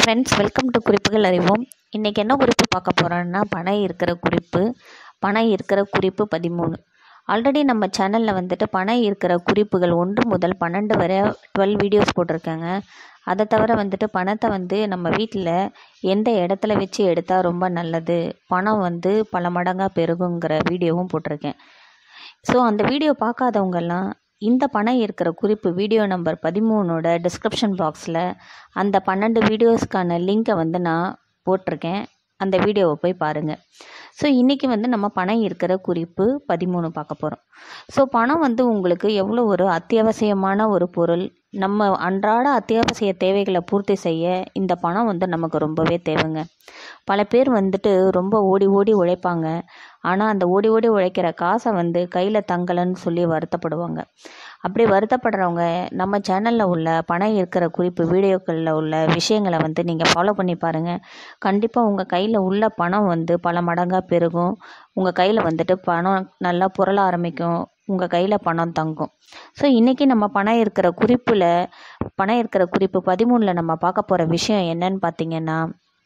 friends welcome to குறிப்புகள் அறிவோம் இன்றைக்கி என்ன குறிப்பு பார்க்க போகிறோன்னா பனை இருக்கிற குறிப்பு பனை இருக்கிற குறிப்பு பதிமூணு ஆல்ரெடி நம்ம சேனலில் வந்துட்டு பனை இருக்கிற குறிப்புகள் ஒன்று முதல் பன்னெண்டு வரை டுவெல் வீடியோஸ் போட்டிருக்கேங்க அதை தவிர வந்துட்டு பணத்தை வந்து நம்ம வீட்டில் எந்த இடத்துல வச்சு எடுத்தால் ரொம்ப நல்லது பணம் வந்து பல மடங்காக பெருகுங்கிற வீடியோவும் போட்டிருக்கேன் ஸோ அந்த வீடியோ பார்க்காதவங்கெல்லாம் இந்த பணம் இருக்கிற குறிப்பு வீடியோ நம்பர் பதிமூணோட டிஸ்கிரிப்ஷன் பாக்ஸில் அந்த பன்னெண்டு வீடியோஸ்க்கான லிங்க்கை வந்து நான் போட்டிருக்கேன் அந்த வீடியோவை போய் பாருங்கள் ஸோ இன்றைக்கி வந்து நம்ம பணம் இருக்கிற குறிப்பு பதிமூணு பார்க்க போகிறோம் ஸோ பணம் வந்து உங்களுக்கு எவ்வளோ ஒரு அத்தியாவசியமான ஒரு பொருள் நம்ம அன்றாட அத்தியாவசிய தேவைகளை பூர்த்தி செய்ய இந்த பணம் வந்து நமக்கு ரொம்பவே தேவைங்க பல பேர் வந்துட்டு ரொம்ப ஓடி ஓடி உழைப்பாங்க ஆனால் அந்த ஓடி ஓடி உழைக்கிற காசை வந்து கையில் தங்கலைன்னு சொல்லி வருத்தப்படுவாங்க அப்படி வருத்தப்படுறவங்க நம்ம சேனலில் உள்ள பணம் இருக்கிற குறிப்பு வீடியோக்களில் உள்ள விஷயங்களை வந்து நீங்கள் ஃபாலோ பண்ணி பாருங்கள் கண்டிப்பாக உங்கள் கையில் உள்ள பணம் வந்து பல மடங்காக பெருகும் உங்கள் கையில் வந்துட்டு பணம் நல்லா புரள ஆரம்பிக்கும் உங்கள் கையில் பணம் தங்கும் ஸோ இன்றைக்கி நம்ம பணம் இருக்கிற குறிப்பில் பணம் இருக்கிற குறிப்பு பதிமூணில் நம்ம பார்க்க போகிற விஷயம் என்னன்னு பார்த்தீங்கன்னா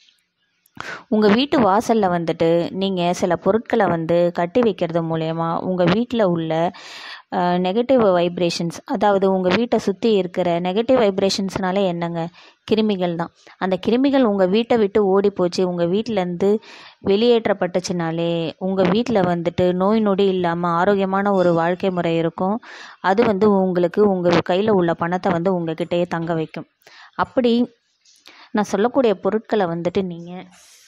உங்கள் வீட்டு வாசலில் வந்துட்டு நீங்கள் சில பொருட்களை வந்து கட்டி வைக்கிறது மூலயமா உங்கள் வீட்டில் உள்ள நெகட்டிவ் வைப்ரேஷன்ஸ் அதாவது உங்கள் வீட்டை சுற்றி இருக்கிற நெகட்டிவ் வைப்ரேஷன்ஸ்னாலே என்னங்க கிருமிகள் தான் அந்த கிருமிகள் உங்கள் வீட்டை விட்டு ஓடி போச்சு உங்கள் வீட்டிலேருந்து வெளியேற்றப்பட்டுச்சுனாலே உங்கள் வீட்டில் வந்துட்டு நோய் நொடி இல்லாமல் ஆரோக்கியமான ஒரு வாழ்க்கை முறை இருக்கும் அது வந்து உங்களுக்கு உங்கள் கையில் உள்ள பணத்தை வந்து உங்ககிட்டயே தங்க வைக்கும் அப்படி நான் சொல்லக்கூடிய பொருட்களை வந்துட்டு நீங்கள்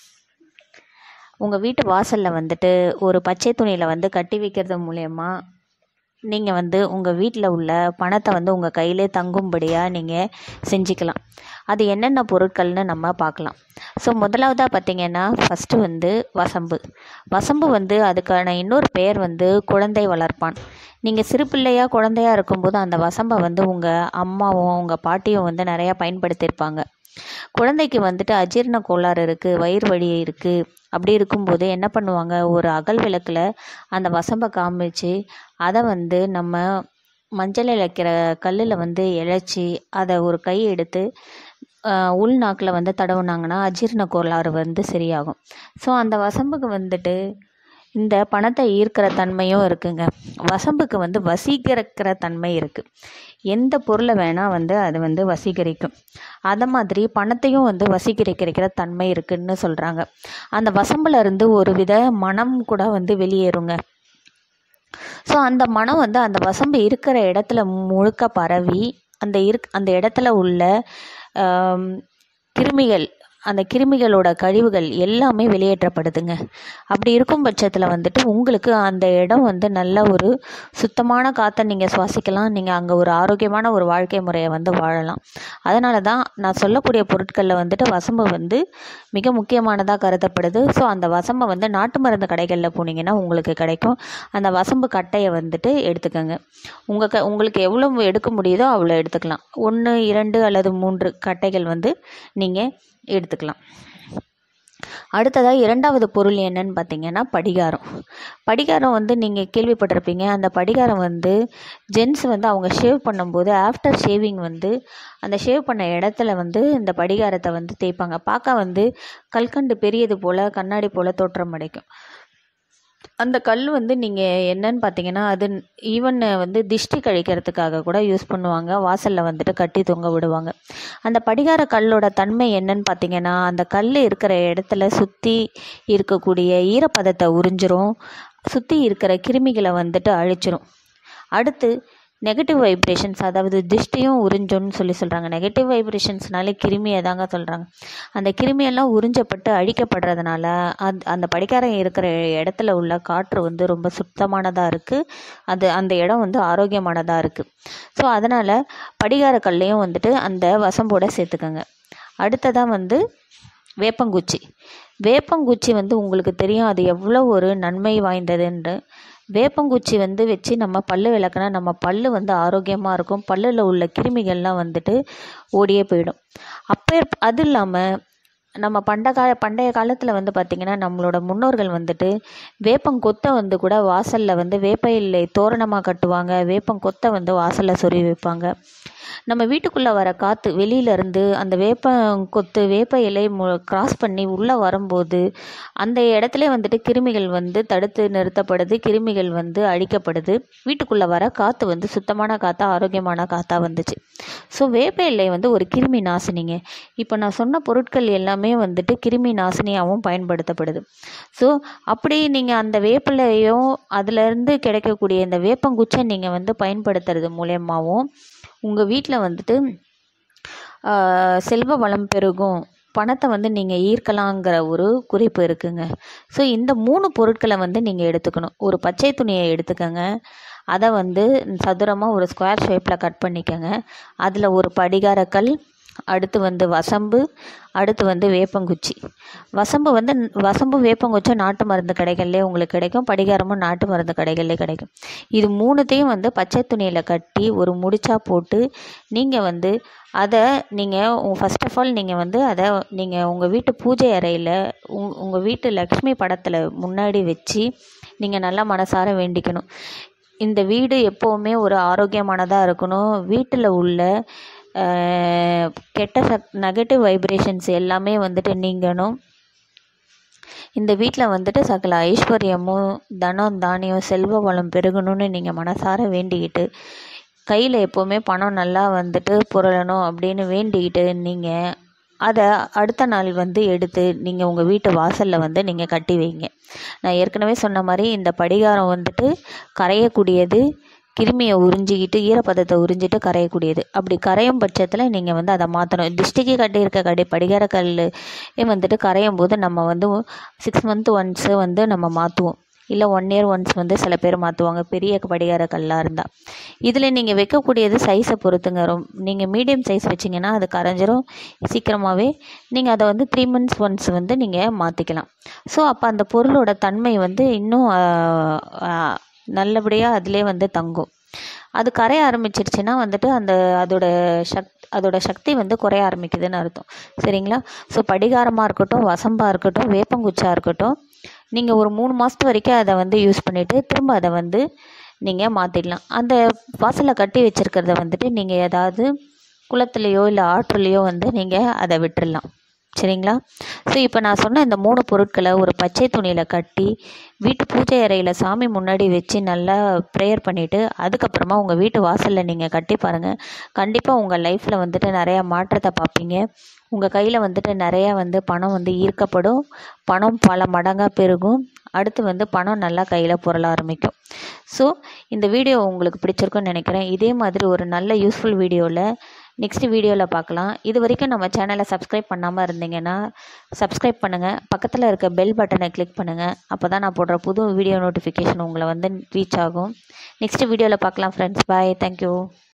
உங்கள் வீட்டு வாசலில் வந்துட்டு ஒரு பச்சை துணியில் வந்து கட்டி வைக்கிறது மூலயமா நீங்கள் வந்து உங்கள் வீட்டில் உள்ள பணத்தை வந்து உங்கள் கையிலே தங்கும்படியாக நீங்கள் செஞ்சுக்கலாம் அது என்னென்ன பொருட்கள்னு நம்ம பார்க்கலாம் ஸோ முதலாவதாக பார்த்தீங்கன்னா ஃபஸ்ட்டு வந்து வசம்பு வசம்பு வந்து அதுக்கான இன்னொரு பெயர் வந்து குழந்தை வளர்ப்பான் நீங்கள் சிறு பிள்ளையாக குழந்தையாக இருக்கும்போது அந்த வசம்பை வந்து உங்கள் அம்மாவும் உங்கள் பாட்டியும் வந்து நிறையா பயன்படுத்தியிருப்பாங்க குழந்தைக்கு வந்துட்டு அஜீரண கோளாறு இருக்குது வயிறு வலி இருக்குது அப்படி இருக்கும்போது என்ன பண்ணுவாங்க ஒரு அகல் விளக்கில் அந்த வசம்பை காமிச்சு அதை வந்து நம்ம மஞ்சள் இழைக்கிற கல்லில் வந்து இழைச்சி அதை ஒரு கை எடுத்து உள்நாக்கில் வந்து தடவுனாங்கன்னா அஜீரண கோளாறு வந்து சரியாகும் ஸோ அந்த வசம்புக்கு வந்துட்டு இந்த பணத்தை ஈர்க்கிற தன்மையும் இருக்குங்க வசம்புக்கு வந்து வசீகரிக்கிற தன்மை இருக்குது எந்த பொருளை வேணால் வந்து அது வந்து வசீகரிக்கும் அதை மாதிரி பணத்தையும் வந்து வசீகரிக்கிற தன்மை இருக்குன்னு சொல்கிறாங்க அந்த வசம்புல இருந்து ஒரு வித மனம் கூட வந்து வெளியேறுங்க ஸோ அந்த மனம் வந்து அந்த வசம்பு இருக்கிற இடத்துல முழுக்க பரவி அந்த இருக் அந்த இடத்துல உள்ள கிருமிகள் அந்த கிருமிகளோட கழிவுகள் எல்லாமே வெளியேற்றப்படுதுங்க அப்படி இருக்கும் பட்சத்தில் வந்துட்டு உங்களுக்கு அந்த இடம் வந்து நல்ல ஒரு சுத்தமான காற்றை நீங்கள் சுவாசிக்கலாம் நீங்கள் அங்கே ஒரு ஆரோக்கியமான ஒரு வாழ்க்கை முறையை வந்து வாழலாம் அதனால தான் நான் சொல்லக்கூடிய பொருட்களில் வந்துட்டு வசம்பு வந்து மிக முக்கியமானதாக கருதப்படுது ஸோ அந்த வசம்பை வந்து நாட்டு மருந்து கடைகளில் போனீங்கன்னா உங்களுக்கு கிடைக்கும் அந்த வசம்பு கட்டையை வந்துட்டு எடுத்துக்கோங்க உங்கள் க உங்களுக்கு எவ்வளோ எடுக்க முடியுதோ அவ்வளோ எடுத்துக்கலாம் ஒன்று இரண்டு அல்லது மூன்று கட்டைகள் வந்து நீங்கள் எடுத்துக்கலாம் அடுத்ததாக இரண்டாவது பொருள் என்னன்னு பார்த்தீங்கன்னா படிகாரம் படிகாரம் வந்து நீங்கள் கேள்விப்பட்டிருப்பீங்க அந்த படிகாரம் வந்து ஜென்ஸ் வந்து அவங்க ஷேவ் பண்ணும்போது ஆஃப்டர் ஷேவிங் வந்து அந்த ஷேவ் பண்ண இடத்துல வந்து இந்த படிகாரத்தை வந்து தேய்ப்பாங்க பார்க்க வந்து கல்கண்டு பெரியது போல் கண்ணாடி போல் தோற்றம் அடைக்கும் அந்த கல் வந்து நீங்கள் என்னன்னு பார்த்தீங்கன்னா அது ஈவன் வந்து திஷ்டி கழிக்கிறதுக்காக கூட யூஸ் பண்ணுவாங்க வாசலில் வந்துட்டு கட்டி தொங்க விடுவாங்க அந்த படிகார கல்லோட தன்மை என்னன்னு பார்த்தீங்கன்னா அந்த கல் இருக்கிற இடத்துல சுற்றி இருக்கக்கூடிய ஈரப்பதத்தை உறிஞ்சிரும் சுற்றி இருக்கிற கிருமிகளை வந்துட்டு அழிச்சிரும் அடுத்து நெகட்டிவ் வைப்ரேஷன்ஸ் அதாவது திஷ்டியும் உறிஞ்சோன்னு சொல்லி சொல்கிறாங்க நெகட்டிவ் வைப்ரேஷன்ஸ்னாலே கிருமியை தாங்க சொல்கிறாங்க அந்த கிருமியெல்லாம் உறிஞ்சப்பட்டு அழிக்கப்படுறதுனால அந் அந்த படிக்காரம் இருக்கிற இடத்துல உள்ள காற்று வந்து ரொம்ப சுத்தமானதாக இருக்குது அது அந்த இடம் வந்து ஆரோக்கியமானதாக இருக்குது ஸோ அதனால் படிகார கல்லையும் வந்துட்டு அந்த வசம்போட சேர்த்துக்கோங்க அடுத்ததாக வந்து வேப்பங்குச்சி வேப்பங்குச்சி வந்து உங்களுக்கு தெரியும் அது எவ்வளோ ஒரு நன்மை வாய்ந்ததுன்று வேப்பங்குச்சி வந்து வச்சு நம்ம பல்லு விளக்குனா நம்ம பல்லு வந்து ஆரோக்கியமாக இருக்கும் பல்லில் உள்ள கிருமிகள்லாம் வந்துட்டு ஓடியே போயிடும் அப்போ அது இல்லாமல் நம்ம பண்ட கா பண்டைய காலத்தில் வந்து பார்த்திங்கன்னா நம்மளோட முன்னோர்கள் வந்துட்டு வேப்பங்கொத்தை வந்து கூட வாசலில் வந்து வேப்ப இலை தோரணமாக கட்டுவாங்க வேப்பங்கொத்தை வந்து வாசலில் சொருவி வைப்பாங்க நம்ம வீட்டுக்குள்ளே வர காற்று வெளியிலேருந்து அந்த வேப்பங்கொத்து வேப்ப இலை மு கிராஸ் பண்ணி உள்ளே வரும்போது அந்த இடத்துல வந்துட்டு கிருமிகள் வந்து தடுத்து நிறுத்தப்படுது கிருமிகள் வந்து அழிக்கப்படுது வீட்டுக்குள்ளே வர காற்று வந்து சுத்தமான காற்றா ஆரோக்கியமான காற்றா வந்துச்சு ஸோ வேப்ப இலை வந்து ஒரு கிருமி நாசினிங்க இப்போ நான் சொன்ன பொருட்கள் எல்லாமே வந்துட்டு கிருமி நாசினியாகவும் பயன்படுத்தப்படுது ஸோ அப்படி நீங்கள் அந்த வேப்பிலையும் அதுலேருந்து கிடைக்கக்கூடிய இந்த வேப்பங்குச்சை நீங்கள் வந்து பயன்படுத்துறது மூலயமாவும் உங்கள் வீட்டில் வந்துட்டு ஆஹ், செல்வ வளம் பெருகும் பணத்தை வந்து நீங்கள் ஈர்க்கலாங்கிற ஒரு குறிப்பு இருக்குங்க ஸோ இந்த மூணு பொருட்களை வந்து நீங்கள் எடுத்துக்கணும் ஒரு பச்சை துணியை எடுத்துக்கோங்க அதை வந்து சதுரமாக ஒரு ஸ்கொயர் ஷேப்பில் கட் பண்ணிக்கோங்க அதில் ஒரு படிகாரக்கல் அடுத்து வந்து வசம்பு அடுத்து வந்து வேப்பங்குச்சி வசம்பு வந்து வசம்பு வேப்பங்குச்சும் நாட்டு மருந்து கடைகள்லேயே உங்களுக்கு கிடைக்கும் படிகாரமும் நாட்டு மருந்து கடைகள்லேயே கிடைக்கும் இது மூணுத்தையும் வந்து பச்சை துணியில் கட்டி ஒரு முடிச்சா போட்டு நீங்கள் வந்து அதை நீங்கள் ஃபர்ஸ்ட் ஆஃப் ஆல் நீங்கள் வந்து அதை நீங்கள் உங்கள் வீட்டு பூஜை அறையில் உங் உங்கள் வீட்டு லக்ஷ்மி படத்தில் முன்னாடி வச்சு நீங்கள் நல்லா மனசார வேண்டிக்கணும் இந்த வீடு எப்போவுமே ஒரு ஆரோக்கியமானதாக இருக்கணும் வீட்டில் உள்ள அஹ், கெட்ட சக் நெகட்டிவ் வைப்ரேஷன்ஸ் எல்லாமே வந்துட்டு நீங்கணும் இந்த வீட்டில் வந்துட்டு சகல ஐஸ்வர்யமும் தனம் தானியம் செல்வ வளம் பெருகணும்னு நீங்கள் மனசார வேண்டிக்கிட்டு கையில் எப்போவுமே பணம் நல்லா வந்துட்டு புரளணும் அப்படின்னு வேண்டிக்கிட்டு நீங்கள் அதை அடுத்த நாள் வந்து எடுத்து நீங்கள் உங்கள் வீட்டு வாசலில் வந்து நீங்கள் கட்டி வைங்க நான் ஏற்கனவே சொன்ன மாதிரி இந்த படிகாரம் வந்துட்டு கரையக்கூடியது கிருமியை உறிஞ்சிக்கிட்டு ஈரப்பதத்தை உறிஞ்சிட்டு கரையக்கூடியது அப்படி கரையும் பட்சத்தில் நீங்கள் வந்து அதை மாற்றணும் டிஸ்டிக்கு கட்டியிருக்க கடை படிகார கல் வந்துட்டு கரையும் போது நம்ம வந்து சிக்ஸ் மந்த் ஒன்ஸு வந்து நம்ம மாற்றுவோம் இல்லை ஒன் இயர் ஒன்ஸ் வந்து சில பேர் மாற்றுவாங்க பெரிய படிகார கல்லாக இருந்தால் இதில் நீங்கள் வைக்கக்கூடியது சைஸை பொறுத்துங்க ரொம் நீங்கள் மீடியம் சைஸ் வச்சிங்கன்னா அது கரைஞ்சிரும் சீக்கிரமாகவே நீங்கள் அதை வந்து த்ரீ மந்த்ஸ் ஒன்ஸ் வந்து நீங்கள் மாற்றிக்கலாம் ஸோ அப்போ அந்த பொருளோட தன்மை வந்து இன்னும் நல்லபடியாக அதிலே வந்து தங்கும் அது கரைய ஆரம்பிச்சிருச்சுன்னா வந்துட்டு அந்த அதோட சக் அதோட சக்தி வந்து குறைய ஆரம்பிக்குதுன்னு அர்த்தம் சரிங்களா ஸோ படிகாரமாக இருக்கட்டும் வசம்பாக இருக்கட்டும் வேப்பங்குச்சா இருக்கட்டும் நீங்கள் ஒரு மூணு மாதத்து வரைக்கும் அதை வந்து யூஸ் பண்ணிவிட்டு திரும்ப அதை வந்து நீங்கள் மாற்றிடலாம் அந்த வாசலில் கட்டி வச்சுருக்கிறத வந்துட்டு நீங்கள் ஏதாவது குளத்துலேயோ இல்லை ஆற்றுலேயோ வந்து நீங்கள் அதை விட்டுறலாம் சரிங்களா ஸோ இப்போ நான் சொன்ன இந்த மூணு பொருட்களை ஒரு பச்சை துணியில் கட்டி வீட்டு பூஜை அறையில் சாமி முன்னாடி வச்சு நல்லா ப்ரேயர் பண்ணிவிட்டு அதுக்கப்புறமா உங்கள் வீட்டு வாசலில் நீங்கள் கட்டி பாருங்கள் கண்டிப்பாக உங்கள் லைஃப்பில் வந்துட்டு நிறையா மாற்றத்தை பார்ப்பீங்க உங்கள் கையில் வந்துட்டு நிறையா வந்து பணம் வந்து ஈர்க்கப்படும் பணம் பல மடங்காக பெருகும் அடுத்து வந்து பணம் நல்லா கையில் புரள ஆரம்பிக்கும் ஸோ இந்த வீடியோ உங்களுக்கு பிடிச்சிருக்குன்னு நினைக்கிறேன் இதே மாதிரி ஒரு நல்ல யூஸ்ஃபுல் வீடியோவில் நெக்ஸ்ட் வீடியோவில் பார்க்கலாம் இது வரைக்கும் நம்ம சேனலை சப்ஸ்கிரைப் பண்ணாமல் இருந்தீங்கன்னா சப்ஸ்கிரைப் பண்ணுங்கள் பக்கத்தில் இருக்க பெல் பட்டனை கிளிக் பண்ணுங்கள் அப்போ தான் நான் போடுற புது வீடியோ நோட்டிஃபிகேஷன் உங்களை வந்து ரீச் ஆகும் நெக்ஸ்ட் வீடியோவில் பார்க்கலாம் ஃப்ரெண்ட்ஸ் பாய் தேங்க்யூ